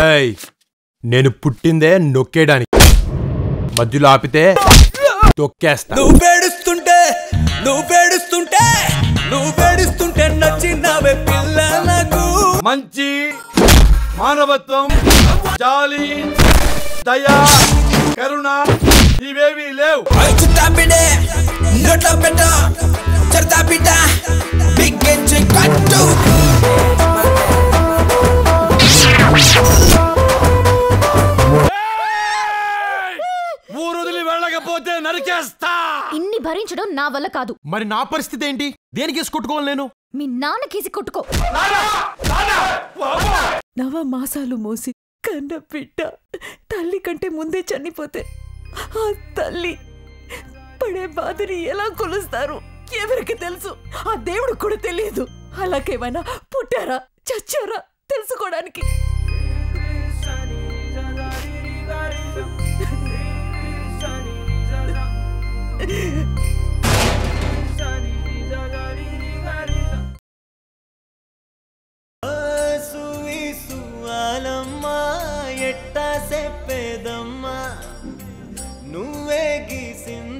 ఏయ్ నేను పుట్టిందే నొక్కేయడానికి మధ్యలో ఆపితే తొక్కేస్తా నువ్వు పేడుస్తుంటే నువ్వు పేడుస్తుంటే నువ్వు పేడుస్తుంటే నచ్చినవే పిల్ల నాకు మంచి మానవత్వం జాలి దయ కరుణ ఇవేవి లేవు చుట్టా బిడ్డే నోట్ల పెట్ట చడతా బిడ్డ బిగ్గెంచి కట్టు ఊరు వదిలి వెళ్ళకపోతే నరికేస్తా ఇన్ని భరించడం నా వల్ల కాదు మరి నా పరిస్థితి ఏంటి దేనికి వేసి కొట్టుకోవాలి నేను మీ నాన్నకేసి కొట్టుకో నవ మాసాలు మోసి కన్న బిడ్డ తల్లి కంటే ముందే చనిపోతే ఆ తల్లి పడే బాధని ఎలా కొలుస్తారు ఎవరికి తెలుసు ఆ దేవుడు కూడా తెలియదు అలాగేమైనా పుట్టారా చచ్చారా తెలుసుకోవడానికి ఎట్టా చెప్పేదమ్మా నువ్వే గీసింది